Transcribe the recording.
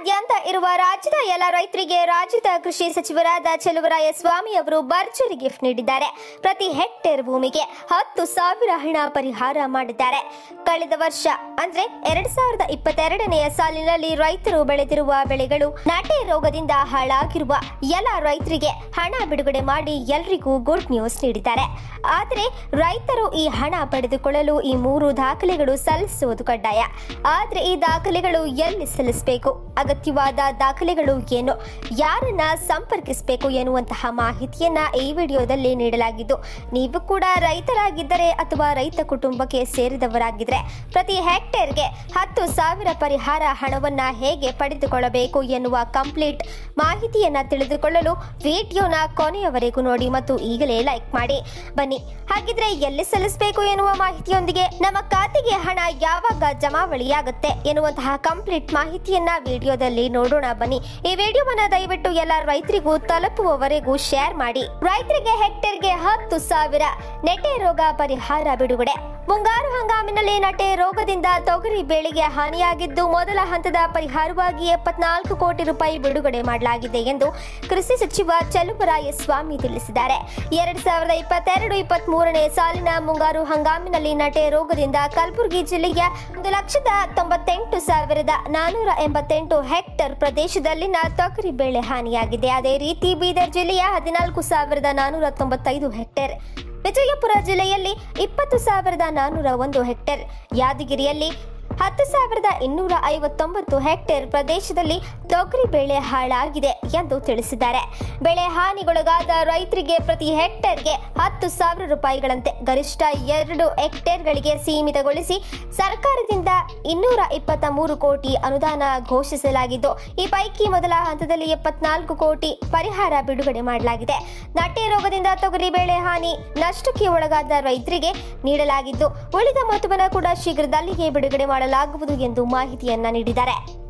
ದೇಶಾದ್ಯಂತ ಇರುವ ರಾಜ್ಯದ ಎಲ್ಲ ರೈತರಿಗೆ ರಾಜ್ಯದ ಕೃಷಿ ಸಚಿವರಾದ ಚೆಲುವರಾಯ ಸ್ವಾಮಿ ಅವರು ಭರ್ಜರಿ ಗಿಫ್ಟ್ ನೀಡಿದ್ದಾರೆ ಪ್ರತಿ ಹೆಕ್ಟೇರ್ ಭೂಮಿಗೆ ಹತ್ತು ಸಾವಿರ ಹಣ ಪರಿಹಾರ ಮಾಡಿದ್ದಾರೆ ಕಳೆದ ವರ್ಷ ಅಂದ್ರೆ ಎರಡ್ ಸಾವಿರದ ಇಪ್ಪತ್ತೆರಡನೆಯ ಸಾಲಿನಲ್ಲಿ ರೈತರು ಬೆಳೆದಿರುವ ಬೆಳೆಗಳು ನಾಟಿ ರೋಗದಿಂದ ಹಾಳಾಗಿರುವ ಎಲ್ಲ ರೈತರಿಗೆ ಹಣ ಬಿಡುಗಡೆ ಮಾಡಿ ಎಲ್ರಿಗೂ ಗುಡ್ ನ್ಯೂಸ್ ನೀಡಿದ್ದಾರೆ ಆದರೆ ರೈತರು ಈ ಹಣ ಪಡೆದುಕೊಳ್ಳಲು ಈ ಮೂರು ದಾಖಲೆಗಳು ಸಲ್ಲಿಸುವುದು ಕಡ್ಡಾಯ ಆದರೆ ಈ ದಾಖಲೆಗಳು ಎಲ್ಲಿ ಸಲ್ಲಿಸಬೇಕು ಅಗತ್ಯವಾದ ದಾಖಲೆಗಳು ಏನು ಯಾರನ್ನ ಸಂಪರ್ಕಿಸಬೇಕು ಎನ್ನುವಂತಹ ಮಾಹಿತಿಯನ್ನ ಈ ವಿಡಿಯೋದಲ್ಲಿ ನೀಡಲಾಗಿದ್ದು ನೀವು ಕೂಡ ರೈತರಾಗಿದ್ದರೆ ಅಥವಾ ರೈತ ಕುಟುಂಬಕ್ಕೆ ಸೇರಿದವರಾಗಿದ್ದರೆ ಪ್ರತಿ ಹೆಕ್ಟೇರ್ಗೆ ಹತ್ತು ಸಾವಿರ ಪರಿಹಾರ ಹಣವನ್ನ ಹೇಗೆ ಪಡೆದುಕೊಳ್ಳಬೇಕು ಎನ್ನುವ ಕಂಪ್ಲೀಟ್ ಮಾಹಿತಿಯನ್ನ ತಿಳಿದುಕೊಳ್ಳಲು ವಿಡಿಯೋನ ಕೊನೆಯವರೆಗೂ ನೋಡಿ ಮತ್ತು ಈಗಲೇ ಲೈಕ್ ಮಾಡಿ ಬನ್ನಿ ಹಾಗಿದ್ರೆ ಎಲ್ಲಿ ಸಲ್ಲಿಸಬೇಕು ಎನ್ನುವ ಮಾಹಿತಿಯೊಂದಿಗೆ ನಮ್ಮ ಖಾತೆಗೆ ಹಣ ಯಾವಾಗ ಜಮಾವಳಿಯಾಗುತ್ತೆ ಎನ್ನುವಂತಹ ಕಂಪ್ಲೀಟ್ ಮಾಹಿತಿಯನ್ನ ವಿಡಿಯೋದಲ್ಲಿ ನೋಡೋಣ ಬನ್ನಿ ಈ ವಿಡಿಯೋವನ್ನ ದಯವಿಟ್ಟು ಎಲ್ಲ ರೈತರಿಗೂ ತಲುಪುವವರೆಗೂ ಶೇರ್ ಮಾಡಿ ರೈತರಿಗೆ ಹೆಕ್ಟೇರ್ಗೆ ಹತ್ತು ಸಾವಿರ ನೆಟೆ ರೋಗ ಪರಿಹಾರ ಬಿಡುಗಡೆ ಮುಂಗಾರು ಹಂಗಾಮಿನಲ್ಲಿ ನಟೆ ರೋಗದಿಂದ ತೊಗರಿ ಬೆಳೆಗೆ ಹಾನಿಯಾಗಿದ್ದು ಮೊದಲ ಹಂತದ ಪರಿಹಾರವಾಗಿ ಎಪ್ಪತ್ನಾಲ್ಕು ಕೋಟಿ ರೂಪಾಯಿ ಬಿಡುಗಡೆ ಮಾಡಲಾಗಿದೆ ಎಂದು ಕೃಷಿ ಸಚಿವ ಚಲುವರಾಯ ಸ್ವಾಮಿ ತಿಳಿಸಿದ್ದಾರೆ ಎರಡ್ ಸಾವಿರದ ಇಪ್ಪತ್ತೆರಡು ಇಪ್ಪತ್ತ್ ಮೂರನೇ ಸಾಲಿನ ಮುಂಗಾರು ಹಂಗಾಮಿನಲ್ಲಿ ನಟೆ ರೋಗದಿಂದ ಕಲಬುರಗಿ ಜಿಲ್ಲೆಯ ಒಂದು ಲಕ್ಷದ ತೊಂಬತ್ತೆಂಟು ಸಾವಿರದ ನಾನೂರ ಎಂಬತ್ತೆಂಟು ಹೆಕ್ಟರ್ ಪ್ರದೇಶದಲ್ಲಿನ ತೊಗರಿ ಬೆಳೆ ಹಾನಿಯಾಗಿದೆ ಅದೇ ರೀತಿ ಬೀದರ್ ಜಿಲ್ಲೆಯ ಹದಿನಾಲ್ಕು ಸಾವಿರದ ನಾನೂರ ತೊಂಬತ್ತೈದು ಹೆಕ್ಟೇರ್ ವಿಜಯಪುರ ಜಿಲ್ಲೆಯಲ್ಲಿ ಇಪ್ಪತ್ತು ಸಾವಿರದ ನಾನ್ನೂರ ಒಂದು ಹೆಕ್ಟೇರ್ ಯಾದಗಿರಿಯಲ್ಲಿ ಹತ್ತು ಸಾವಿರದ ಇನ್ನೂರ ಐವತ್ತೊಂಬತ್ತು ಹೆಕ್ಟೇರ್ ಪ್ರದೇಶದಲ್ಲಿ ತೊಗರಿ ಬೆಳೆ ಹಾಳಾಗಿದೆ ಎಂದು ತಿಳಿಸಿದ್ದಾರೆ ಬೆಳೆ ಹಾನಿಗೊಳಗಾದ ರೈತರಿಗೆ ಪ್ರತಿ ಹೆಕ್ಟೇರ್ಗೆ ಹತ್ತು ಸಾವಿರ ರೂಪಾಯಿಗಳಂತೆ ಗರಿಷ್ಠ ಎರಡು ಹೆಕ್ಟೇರ್ಗಳಿಗೆ ಸೀಮಿತಗೊಳಿಸಿ ಸರ್ಕಾರದಿಂದ ಇನ್ನೂರ ಇಪ್ಪತ್ತ ಮೂರು ಕೋಟಿ ಅನುದಾನ ಘೋಷಿಸಲಾಗಿದ್ದು ಈ ಪೈಕಿ ಮೊದಲ ಹಂತದಲ್ಲಿ ಎಪ್ಪತ್ನಾಲ್ಕು ಕೋಟಿ ಪರಿಹಾರ ಬಿಡುಗಡೆ ಮಾಡಲಾಗಿದೆ ನಟ್ಟೆ ರೋಗದಿಂದ ತೊಗರಿ ಬೆಳೆ ಹಾನಿ ನಷ್ಟಕ್ಕೆ ಒಳಗಾದ ರೈತರಿಗೆ ನೀಡಲಾಗಿದ್ದು ಉಳಿದ ಮೊತ್ತವನ್ನು ಕೂಡ ಶೀಘ್ರದಲ್ಲಿಯೇ ಬಿಡುಗಡೆ ಮಾಡಲಾಗುವುದು ಎಂದು ಮಾಹಿತಿಯನ್ನ ನೀಡಿದ್ದಾರೆ